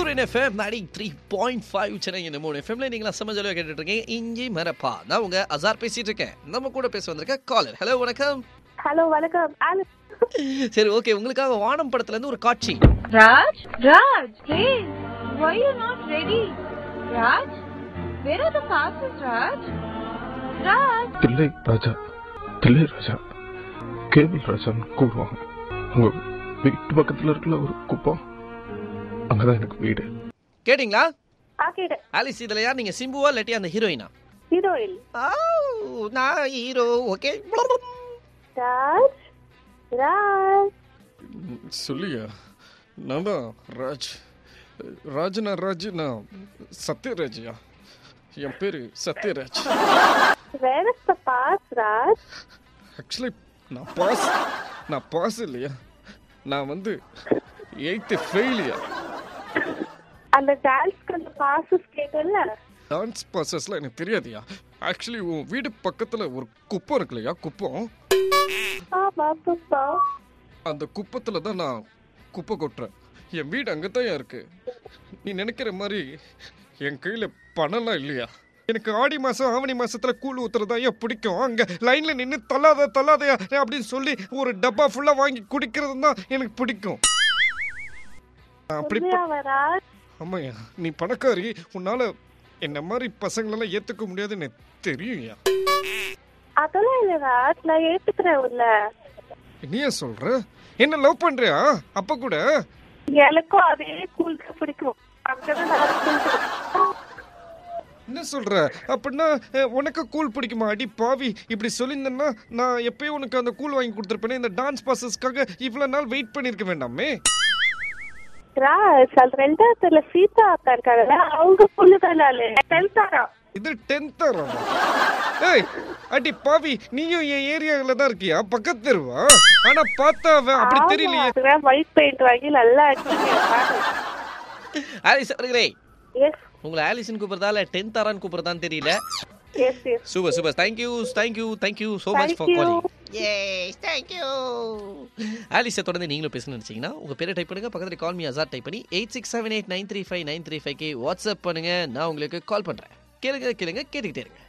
சூரியன் எஃப்எம் நடி three point five Chennai இந்த மூணு எஃப்எம்ல நீங்களா செம்ம ஜாலியாக கேட்டுட்டு இருக்கீங்க இஞ்சி மரப்பா நான் உங்க அசார் பேசிட்டு இருக்கேன் நம்ம கூட பேச வந்திருக்க காலர் ஹலோ வணக்கம் ஹலோ வணக்கம் ஆலிஸ் சரி ஓகே உங்களுக்காக வானம் படத்துல இருந்து ஒரு காட்சி Raj? Raj, please. Why you not ready? Raj? Where are the passes, Raj? Raj? Thillai Raja Thillai Raja cable ராஜான்னு கூப்பிடுவாங்க உங்க வீட்டு பக்கத்துல இருக்கல ஒரு குப்பம் அங்கதான் எனக்கு வீடு கேட்டிங்களா ஆ கேட்டேன் ஆலிஸ் இதுல யார் நீங்க சிம்புவா இல்லாட்டி அந்த ஹீரோயினா ஹீரோயின் நான் ஹீரோ ஓகே ராஜ் ராஜ் சொல்லியா நான் தான் ராஜ் ராஜனா ராஜ் நான் சத்யராஜ்யா என் பேர் Sathyaraj where is the boss Raj actually நான் பாஸ் நான் பாஸ் இல்லையா நான் வந்து எயித்து ஃபெயிலியா அந்த டான்ஸ்க்கு அந்த பாசஸ் கேட்டல டான்ஸ் பாசஸ்லாம் எனக்கு தெரியாதுயா ஆக்சுவலி உன் வீடு பக்கத்தில் ஒரு குப்பம் இருக்கு இல்லையா குப்பம் ஆமா புப்பா அந்த குப்பத்தில் தான் நான் குப்பை கொட்டுறேன் என் வீடு அங்கே தான் இருக்கு நீ நினைக்கிற மாதிரி என் கையில் பணம்லாம் இல்லையா எனக்கு ஆடி மாதம் ஆவணி மாசத்துல கூழ் ஊத்துறதா ஏன் பிடிக்கும் அங்கே லைனில் நின்று தள்ளாத தள்ளாதையா அப்படின்னு சொல்லி ஒரு டப்பா ஃபுல்லாக வாங்கி குடிக்கிறது தான் எனக்கு பிடிக்கும் நான் அப்படி ப- உண்மையாவா ராஜ் ஆமாய்யா நீ பணக்காரி உன்னால என்ன மாதிரி பசங்களெல்லாம் ஏற்றுக்க முடியாதுன்னு எனக்கு தெரியும்யா அதெல்லாம் இல்ல ராஜ் நான் ஏத்துக்கிறேன் உள்ள நீ ஏன் சொல்ற என்ன லவ் பண்றியா அப்ப கூட எனக்கும் அதே கூல்க்கு பிடிக்கும் அங்கதான் நான் கூல் என்ன சொல்ற அப்படின்னா அஹ், உனக்கு கூல் பிடிக்குமா அடி பாவி இப்படி சொல்லியிருந்தேன்னா நான் எப்பயும் உனக்கு அந்த கூல் வாங்கி கொடுத்துருப்பேனே இந்த டான்ஸ் பாசஸ்க்காக இவ்வளவு நாள் வெயிட் பண்ணிருக்க வேண்டாமே ராஜ் அது ரெண்டாவதுல சீதா அக்கா இருக்காங்கல்ல அவங்க பொண்ணு தான் நானு டென்த்தாரா இது டென்த் ஏய் அடி பாவி நீயும் என் ஏரியால தான் இருக்கியா பக்கத்து தெருவா ஆனா பார்த்தா அவன் அப்படி தெரியலையே ஒயிட் பெயிண்ட் வாங்கி நல்லா அடிச்சிருக்கேன் ஆலிஸ் அவர்களே எஸ் உங்களை ஆலிஸ்னு கூப்பிடுறதா இல்லை டென்த் ஆரான்னு கூப்பிடுறதான்னு தெரியல yes yes super super thank you thank you thank you so much Thank for you. Calling yes thank you ஆலிஸை தொடர்ந்து நீங்களும் பேசணும்னு நினச்சிங்கன்னா உங்கள் பேரை டைப் பண்ணுங்க பக்கத்தில் கால் மீ அசார் டைப் பண்ணி eight six seven eight nine three five nine three ஃபைவ்க்கு வாட்ஸ்அப் பண்ணுங்க நான் உங்களுக்கு கால் பண்ணுறேன் கேளுங்க கேளுங்க கேட்டுக்கிட்டே இருங்க